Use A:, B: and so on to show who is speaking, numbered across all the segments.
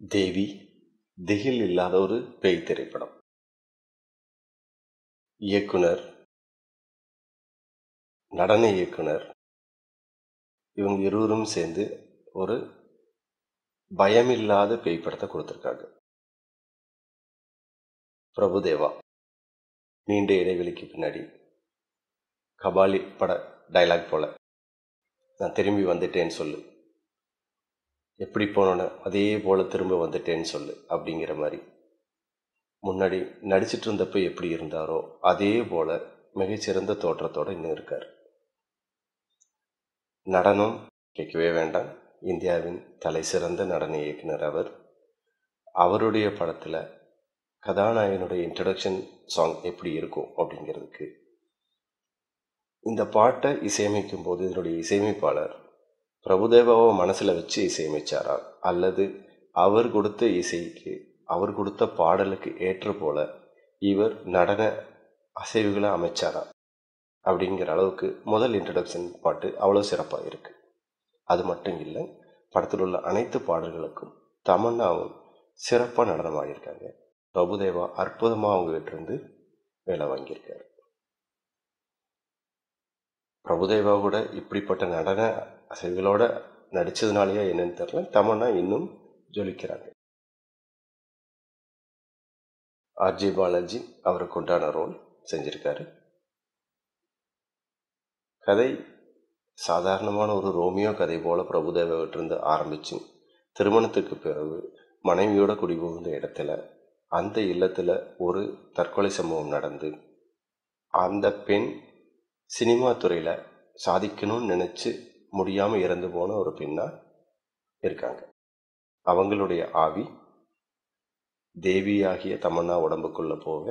A: தேவி திகில் இல்லாத ஒரு பேய் திரைப்படம் இயக்குனர் நடன இயக்குனர் இவங்க இருவரும் சேர்ந்து ஒரு பயமில்லாத பேய் படத்தை கொடுத்துருக்காங்க பிரபுதேவா நீண்ட இடைவெளிக்கு பின்னாடி கபாலி பட டைலாக் போல நான் திரும்பி வந்துட்டேன்னு சொல்லு எப்படி போனோன்னு அதே போல் திரும்ப வந்துட்டேன்னு சொல்லு அப்படிங்கிற மாதிரி முன்னாடி நடிச்சிட்டு இருந்தப்போ எப்படி இருந்தாரோ அதே போல் மிகச்சிறந்த தோற்றத்தோடு இன்னும் இருக்கார் நடனம் கேட்கவே வேண்டாம் இந்தியாவின் தலை சிறந்த நடன இயக்குனர் அவர் அவருடைய படத்தில் கதாநாயகனுடைய இன்ட்ரடக்ஷன் சாங் எப்படி இருக்கும் அப்படிங்கிறதுக்கு இந்த பாட்டை இசையமைக்கும் போது இதனுடைய இசையமைப்பாளர் பிரபுதேவாவை மனசில் வச்சு இசையமைச்சாரா அல்லது அவர் கொடுத்த இசைக்கு அவர் கொடுத்த பாடலுக்கு ஏற்ற போல இவர் நடன அசைவுகளை அமைச்சாரா அப்படிங்கிற அளவுக்கு முதல் இன்ட்ரடக்ஷன் பாட்டு அவ்வளோ சிறப்பாக இருக்குது அது மட்டும் இல்லை படத்தில் உள்ள அனைத்து பாடல்களுக்கும் தமன்னாவும் சிறப்பாக நடனம் ஆடியிருக்காங்க பிரபுதேவா அற்புதமாக அவங்ககிட்ட இருந்து வேலை வாங்கியிருக்காரு பிரபுதேவா கூட இப்படிப்பட்ட நடன அசைவுகளோட நடிச்சதுனாலயா என்னன்னு தெரியல தமன்னா இன்னும் ஜொலிக்கிறாங்க ஆர்ஜே பாலாஜி அவருக்கு உண்டான ரோல் செஞ்சிருக்காரு கதை சாதாரணமான ஒரு ரோமியோ கதை போல பிரபுதேவாவிட்டிருந்து ஆரம்பிச்சு திருமணத்துக்கு பிறகு மனைவியோட குடிபுகுந்த இடத்துல அந்த இல்லத்தில் ஒரு தற்கொலை சம்பவம் நடந்து அந்த பெண் சினிமா துறையில் சாதிக்கணும்னு நினச்சி முடியாமல் இறந்து போன ஒரு பெண்ணாக இருக்காங்க அவங்களுடைய ஆவி தேவியாகிய தமன்னா உடம்புக்குள்ள போக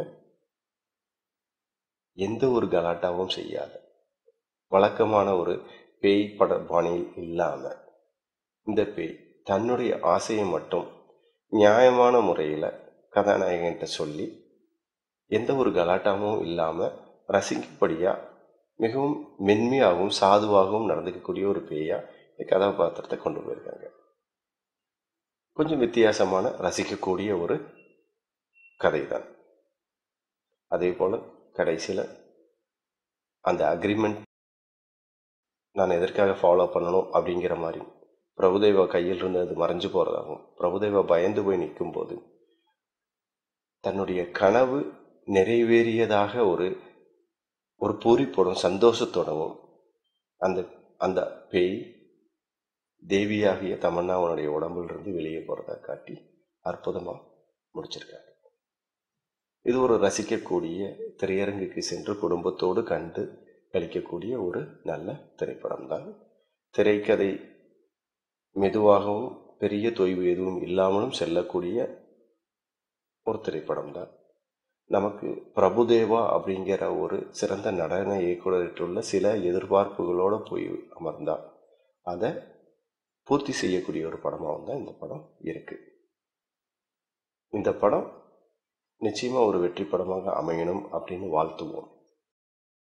A: எந்த ஒரு கலாட்டாவும் செய்யாத வழக்கமான ஒரு பேய் பட பாணியில் இல்லாமல் இந்த பேய் தன்னுடைய ஆசையை மட்டும் நியாயமான முறையில் கதாநாயகன்கிட்ட சொல்லி எந்த ஒரு கலாட்டாவும் இல்லாமல் ரசிக்கப்படியாக மிகவும் மென்மையாகவும் சாதுவாகவும் நடந்துக்கக்கூடிய ஒரு பேயா இந்த கதாபாத்திரத்தை கொண்டு போயிருக்காங்க கொஞ்சம் வித்தியாசமான ரசிக்கக்கூடிய ஒரு கதை தான் அதே போல் கடைசியில் அந்த அக்ரிமெண்ட் நான் எதற்காக ஃபாலோ பண்ணணும் அப்படிங்கிற மாதிரி பிரபுதேவா கையில் இருந்து அது மறைஞ்சு போகிறதாகவும் பிரபுதேவா பயந்து போய் நிற்கும்போது தன்னுடைய கனவு நிறைவேறியதாக ஒரு ஒரு பூரிப்போடும் சந்தோஷத்தோடவும் அந்த அந்த பேய் தேவியாகிய தமன்னாவனுடைய உடம்பிலிருந்து வெளியே போகிறத காட்டி அற்புதமாக முடிச்சிருக்காங்க இது ஒரு ரசிக்கக்கூடிய திரையரங்குக்கு சென்று குடும்பத்தோடு கண்டு கழிக்கக்கூடிய ஒரு நல்ல திரைப்படம் தான் திரைக்கதை மெதுவாகவும் பெரிய தொய்வு எதுவும் இல்லாமலும் செல்லக்கூடிய ஒரு திரைப்படம் தான் நமக்கு பிரபுதேவா அப்படிங்கிற ஒரு சிறந்த நடன இயக்குனர்கிட்டுள்ள சில எதிர்பார்ப்புகளோடு போய் அமர்ந்தா அதை பூர்த்தி செய்யக்கூடிய ஒரு படமாகவும் தான் இந்த படம் இருக்குது இந்த படம் நிச்சயமாக ஒரு வெற்றி படமாக அமையணும் அப்படின்னு வாழ்த்துவோம்